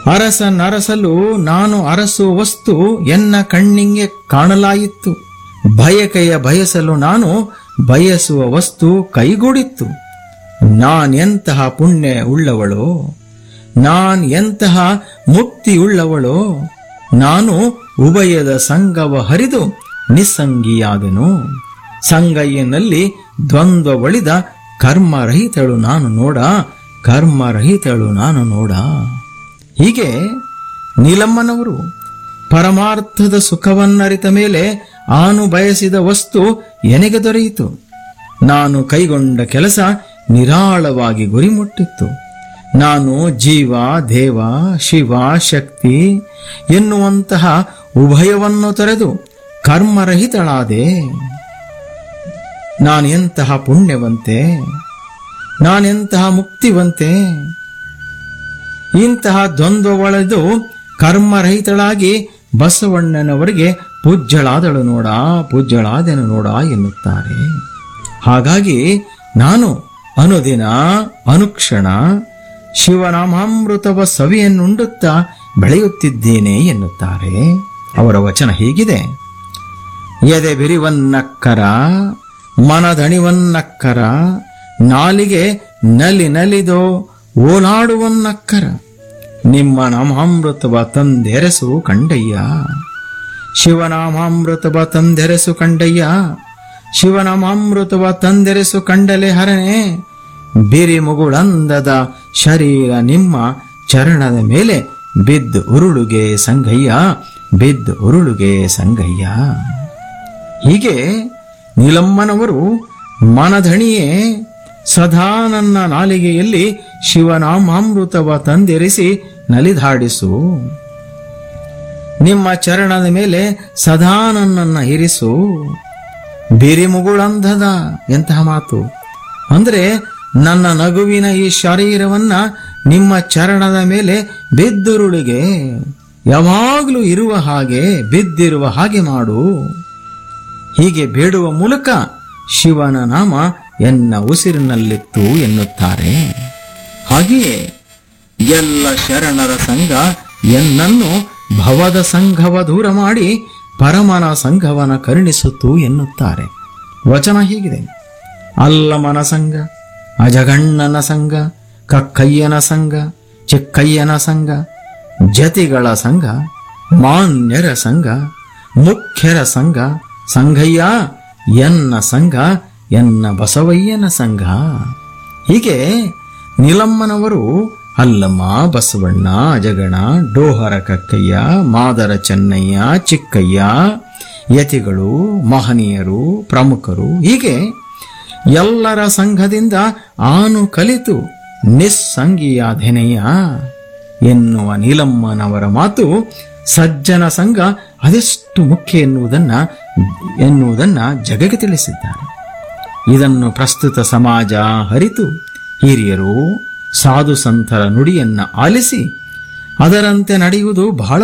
ಅರಸ ನರಸಲು ನಾನು ಅರಸು ವಸ್ತು ಎನ್ನ ಕಣ್ಣಿಂಗೆ ಕಾಣಲಾಯಿತ್ತು ಬಯಕೆಯ ಬಯಸಲು ನಾನು ಬಯಸುವ ವಸ್ತು ಕೈಗೂಡಿತ್ತು ನಾನೆಂತಹ ಪುಣ್ಯ ಉಳ್ಳವಳೋ ನಾನ್ ಎಂತಹ ಮುಕ್ತಿ ಉಳ್ಳವಳೋ ನಾನು ಉಭಯದ ಸಂಗವ ಹರಿದು ನಿಸ್ಸಂಗಿಯಾದೆನು ಸಂಗಯ್ಯನಲ್ಲಿ ದ್ವಂದ್ವ ಒಳಿದ ಕರ್ಮರಹಿತಳು ನಾನು ನೋಡ ಕರ್ಮರಹಿತಳು ನಾನು ನೋಡ ಹೀಗೆ ನೀಲಮ್ಮನವರು ಪರಮಾರ್ಥದ ಸುಖವನ್ನರಿತ ಮೇಲೆ ಆನು ಬಯಸಿದ ವಸ್ತು ಎನೆಗೆ ದೊರೆಯಿತು ನಾನು ಕೈಗೊಂಡ ಕೆಲಸ ನಿರಾಳವಾಗಿ ಗುರಿ ಮುಟ್ಟಿತ್ತು ನಾನು ಜೀವ ದೇವ ಶಿವ ಶಕ್ತಿ ಎನ್ನುವಂತಹ ಉಭಯವನ್ನು ತೊರೆದು ಕರ್ಮರಹಿತಳಾದೆ ನಾನೆಂತಹ ಪುಣ್ಯವಂತೆ ನಾನೆಂತಹ ಮುಕ್ತಿವಂತೆ ಇಂತಹ ದ್ವಂದ್ವ ಒಳೆದು ಕರ್ಮರಹಿತಳಾಗಿ ಬಸವಣ್ಣನವರಿಗೆ ಪೂಜ್ಯಳಾದಳು ನೋಡ ಪೂಜ್ಯಳಾದೆನು ನೋಡ ಎನ್ನುತ್ತಾರೆ ಹಾಗಾಗಿ ನಾನು ಅನುದಿನ ಅನುಕ್ಷಣ ಶಿವನಾಮಾಮೃತವ ಸವಿಯನ್ನುಂಡುತ್ತಾ ಬೆಳೆಯುತ್ತಿದ್ದೇನೆ ಎನ್ನುತ್ತಾರೆ ಅವರ ವಚನ ಹೀಗಿದೆ ಎದೆ ಬಿರಿವನ್ನಕ್ಕರ ಮನದಣಿವನ್ನಕ್ಕರ ನಾಲಿಗೆ ನಲಿ ನಲಿದೋ ಓಲಾಡುವನ್ನಕ್ಕರ ನಿಮ್ಮ ನಾಮಾಮೃತವ ತಂದೆರಸು ಕಂಡಯ್ಯ ಶಿವನಾಮಾಮೃತವ ತಂದೆರಸು ಕಂಡಯ್ಯ ಶಿವನಾಮಾಮೃತವ ತಂದೆರಸು ಕಂಡಲೆ ಹರನೆ ಬಿರಿ ಮುಗುಳಂದದ ಶರೀರ ನಿಮ್ಮ ಚರಣದ ಮೇಲೆ ಬಿದ್ದು ಉರುಳುಗೆ ಸಂಗಯ್ಯ ಬಿದ್ದು ಉರುಳುಗೆ ಸಂಗಯ್ಯ ಹೀಗೆ ನೀಲಮ್ಮನವರು ಮನಧಣಿಯೇ ಸದಾ ನನ್ನ ನಾಲಿಗೆಯಲ್ಲಿ ಶಿವನಾಮಾಮೃತವ ತಂದೆರಿಸಿ ನಲಿದಾಡಿಸು ನಿಮ್ಮ ಚರಣದ ಮೇಲೆ ಸದಾ ನನ್ನನ್ನ ಇರಿಸು ಬಿರಿಮುಗುಳಂಧದ ಎಂತಹ ಮಾತು ಅಂದ್ರೆ ನನ್ನ ನಗುವಿನ ಈ ಶರೀರವನ್ನ ನಿಮ್ಮ ಚರಣದ ಮೇಲೆ ಬಿದ್ದುರುಳಿಗೆ ಯಾವಾಗಲೂ ಇರುವ ಹಾಗೆ ಬಿದ್ದಿರುವ ಹಾಗೆ ಮಾಡು ಹೀಗೆ ಬೇಡುವ ಮೂಲಕ ಶಿವನ ನಾಮ ಎನ್ನ ಉಸಿರಿನಲ್ಲಿತ್ತು ಎನ್ನುತ್ತಾರೆ ಹಾಗೆಯೇ ಎಲ್ಲ ಶರಣರ ಸಂಘ ಎನ್ನನ್ನು ಭವದ ಸಂಘವ ದೂರ ಮಾಡಿ ಪರಮನ ಸಂಘವನ ಕರುಣಿಸುತ್ತು ಎನ್ನುತ್ತಾರೆ ವಚನ ಹೀಗಿದೆ ಅಲ್ಲಮನ ಸಂಘ ಅಜಗಣ್ಣನ ಸಂಘ ಕಕ್ಕಯ್ಯನ ಸಂಘ ಚಿಕ್ಕಯ್ಯನ ಸಂಘ ಜತಿಗಳ ಸಂಘ ಮಾನ್ಯರ ಸಂಘ ಮುಖ್ಯರ ಸಂಘ ಸಂಘಯ್ಯ ಎನ್ನ ಸಂಘ ಎನ್ನ ಬಸವಯ್ಯನ ಸಂಘ ಹೀಗೆ ನೀಲಮ್ಮನವರು ಅಲ್ಲಮ್ಮ ಬಸವಣ್ಣ ಅಜಗಣ ಡೋಹರ ಕಕ್ಕಯ್ಯ ಮಾದರ ಚೆನ್ನಯ್ಯ ಚಿಕ್ಕಯ್ಯ ಯತಿಗಳು ಮಹನೀಯರು ಪ್ರಮುಖರು ಹೀಗೆ ಎಲ್ಲರ ಸಂಘದಿಂದ ಆನು ಕಲಿತು ನಿಸ್ಸಂಗಿಯಾಧೆನೆಯ ಎನ್ನುವ ನೀಲಮ್ಮನವರ ಮಾತು ಸಜ್ಜನ ಸಂಘ ಅದೆಷ್ಟು ಮುಖ್ಯ ಎನ್ನುವುದನ್ನ ಎನ್ನುವುದನ್ನ ಜಗಕ್ಕೆ ತಿಳಿಸಿದ್ದಾರೆ ಇದನ್ನು ಪ್ರಸ್ತುತ ಸಮಾಜ ಹರಿತು ಹಿರಿಯರು ಸಾಧು ಸಂತರ ನುಡಿಯನ್ನ ಆಲಿಸಿ ಅದರಂತೆ ನಡೆಯುವುದು ಬಹಳ